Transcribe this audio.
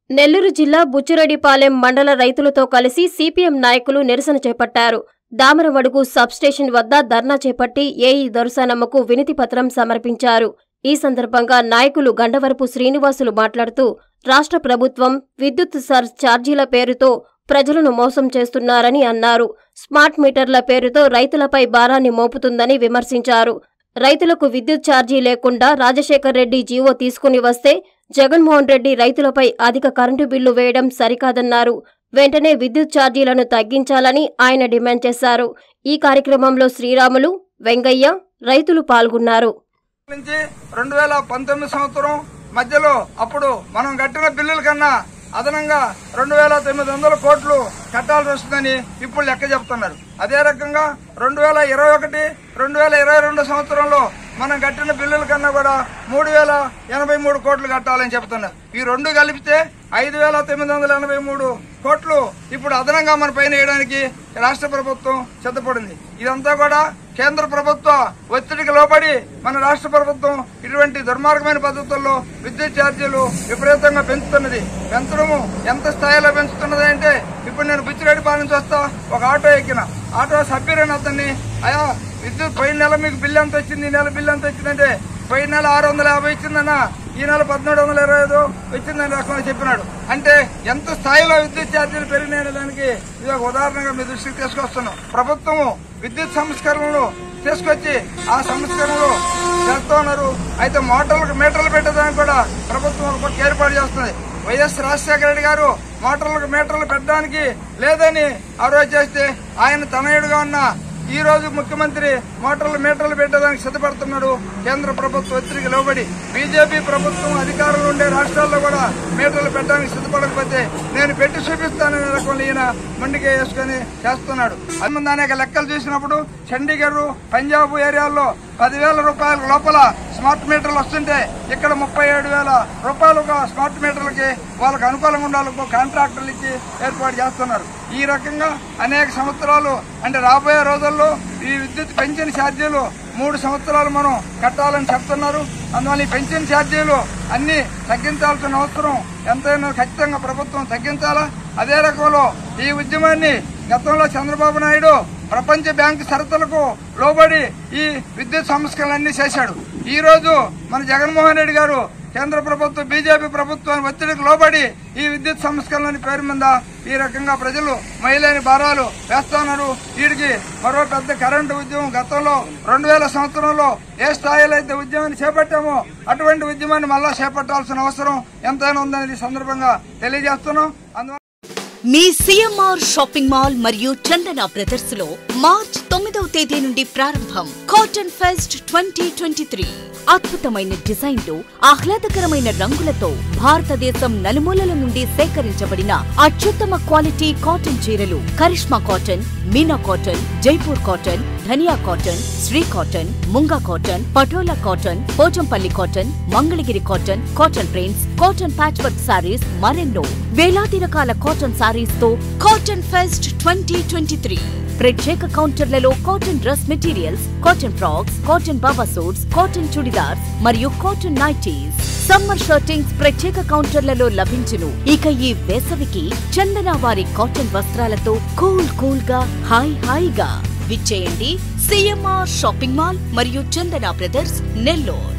నెల్లూరు జిల్లా బుచ్చిరెడ్డిపాలెం మండల రైతులతో కలిసి సిపిఎం నాయకులు నిరసన చేపట్టారు దామరమడుగు సబ్స్టేషన్ వద్ద ధర్నా చేపట్టి ఏఈ దొరసానమ్మకు వినతి పత్రం సమర్పించారు ఈ సందర్భంగా నాయకులు గండవరపు శ్రీనివాసులు మాట్లాడుతూ రాష్ట్ర ప్రభుత్వం విద్యుత్ సర్ ఛార్జీల పేరుతో ప్రజలను మోసం చేస్తున్నారని అన్నారు స్మార్ట్ మీటర్ల పేరుతో రైతులపై భారాన్ని మోపుతుందని విమర్శించారు రైతులకు విద్యుత్ ఛార్జీ లేకుండా రాజశేఖర్ రెడ్డి జీవో తీసుకుని వస్తే జగన్మోహన్ రెడ్డి రైతులపై అధిక కరెంటు బిల్లు వేయడం సరికాదన్నారు వెంటనే విద్యుత్ ఛార్జీలను తగ్గించాలని ఆయన డిమాండ్ చేశారు ఈ కార్యక్రమంలో శ్రీరాములు వెంగయ్య రైతులు పాల్గొన్నారు నుంచి రెండు వేల పంతొమ్మిది సంవత్సరం మధ్యలో అప్పుడు మనం కట్టిన బిల్లుల కన్నా అదనంగా రెండు వేల తొమ్మిది వందల కోట్లు కట్టాల్సి వస్తుందని ఇప్పుడు లెక్క చెప్తున్నారు అదే రకంగా రెండు వేల ఇరవై ఒకటి రెండు వేల ఇరవై రెండు సంవత్సరంలో మనం కట్టిన బిల్లుల కన్నా కూడా మూడు వేల ఎనభై మూడు కోట్లు కట్టాలని చెప్తున్నారు ఈ రెండు కలిపితే ఐదు వేల తొమ్మిది వందల ఎనభై మూడు కోట్లు ఇప్పుడు అదనంగా మన పైన వేయడానికి రాష్ట్ర ప్రభుత్వం సిద్ధపడింది ఇదంతా కూడా కేంద్ర ప్రభుత్వ ఒత్తిడికి లోబడి మన రాష్ట్ర ప్రభుత్వం ఇటువంటి దుర్మార్గమైన పద్ధతుల్లో విద్యుత్ ఛార్జీలు విపరీతంగా పెంచుతున్నది పెంచడము ఎంత స్థాయిలో పెంచుతున్నది అంటే ఇప్పుడు నేను బుచ్చిరెడ్డిపాలెం నుంచి వస్తా ఒక ఆటో ఎక్కిన ఆటో సభ్యురైన అతన్ని అయా విద్యుత్ పోయిన నెల మీకు బిల్లు ఎంత వచ్చింది ఈ నెల బిల్లు ఎంత వచ్చిందంటే పోయిన నెల ఆరు వందల యాభై ఇచ్చిందన్న ఈ నెల పద్మూడు వందల ఇరవై ఐదు వచ్చిందని రకంగా చెప్పినాడు అంటే ఎంత స్థాయిలో విద్యుత్ ఛార్జీలు పెరిగినాయనే దానికి ఇది ఒక ఉదాహరణగా మీ దృష్టికి తీసుకొస్తున్నాం ప్రభుత్వము విద్యుత్ సంస్కరణలు తీసుకొచ్చి ఆ సంస్కరణలు చేస్తూ ఉన్నారు అయితే మోటార్లకు మీటర్లు పెట్టడానికి కూడా ప్రభుత్వం ఒక పక్క ఏర్పాటు చేస్తుంది వైఎస్ రాజశేఖర రెడ్డి గారు మోటార్లకు మీటర్లు పెట్టడానికి లేదని ఆ రోజు చేస్తే ఆయన తనయుడుగా ఉన్న ఈ రోజు ముఖ్యమంత్రి మోటార్లు మీటర్లు పెట్టడానికి సిద్ధపడుతున్నాడు కేంద్ర ప్రభుత్వ ఒత్తిడికి లోబడి బీజేపీ ప్రభుత్వం అధికారంలో ఉండే రాష్ట్రాల్లో కూడా మీటర్లు పెట్టడానికి సిద్ధపడకపోతే నేను పెట్టి చూపిస్తాననే రకంలో ఈయన మండిగా వేసుకొని చేస్తున్నాడు అది అనేక లెక్కలు చూసినప్పుడు చండీగఢ్ పంజాబ్ ఏరియాల్లో పదివేల రూపాయల లోపల స్మార్ట్ మీటర్లు వస్తుంటే ఇక్కడ ముప్పై ఏడు వేల రూపాయలు స్మార్ట్ మీటర్లకి వాళ్ళకి అనుకూలంగా ఉండాలకు కాంట్రాక్టర్లు ఇచ్చి ఏర్పాటు చేస్తున్నారు ఈ రకంగా అనేక సంవత్సరాలు అంటే రాబోయే రోజుల్లో ఈ విద్యుత్ పెన్షన్ ఛార్జీలు మూడు సంవత్సరాలు మనం కట్టాలని చెప్తున్నారు అందువల్ల ఈ పెన్షన్ ఛార్జీలు అన్ని తగ్గించాల్సిన అవసరం ఎంతైనా ఖచ్చితంగా ప్రభుత్వం తగ్గించాలా అదే రకంలో ఈ ఉద్యమాన్ని గతంలో చంద్రబాబు నాయుడు ప్రపంచ బ్యాంకు షరతులకు లోబడి ఈ విద్యుత్ సంస్కరణలన్నీ చేశాడు ఈ రోజు మన జగన్మోహన్ రెడ్డి గారు కేంద్ర ప్రభుత్వం బీజేపీ ప్రభుత్వాన్ని ఒత్తిడికి లోబడి ఈ విద్యుత్ సంస్కరణలని పేరు మీద ఈ రకంగా ప్రజలు మహిళని భారాలు వేస్తున్నారు వీడికి మరో పెద్ద కరెంటు ఉద్యమం గతంలో రెండు వేల సంవత్సరంలో ఏ స్థాయిలో అయితే ఉద్యమాన్ని చేపట్టామో అటువంటి ఉద్యమాన్ని మళ్ళా చేపట్టాల్సిన అవసరం ఎంతైనా ఉందని ఈ సందర్భంగా తెలియజేస్తున్నాం అందువల్ల మీ సిఎంఆర్ షాపింగ్ మాల్ మరియు చందన బ్రదర్స్ లో మార్చ్ తొమ్మిదవ తేదీ నుండి ప్రారంభం cotton fest twenty twenty three అద్భుతమైన డిజైన్లు ఆహ్లాదకరమైన రంగులతో భారతదేశం నలుమూలల నుండి సేకరించబడిన అత్యుత్తమ క్వాలిటీ కాటన్ చీరలు Karishma cotton Meena cotton Jaipur cotton Dhaniya cotton Sri cotton Munga cotton Patola cotton Pochampally cotton Mangalagiri cotton cotton prints cotton patch work saris మరెన్నో వేలాది రకాల కాటన్ సారీస్ తో cotton fest twenty twenty three ప్రత్యేక కౌంటర్లలో cotton dress materials cotton frocks cotton baba suits cotton churidars మరియు కాటన్ నైటీస్ సమ్మర్ షర్టింగ్స్ ప్రత్యేక కౌంటర్లలో లభించును ఇక ఈ వేసవికి చందన వారి కాటన్ వస్త్రాలతో కూల్ కూల్ గా హాయ్ హాయిగా విచ్చేయండి సిఎంఆర్ షాపింగ్ మాల్ మరియు చందన బ్రదర్స్ నెల్లూరు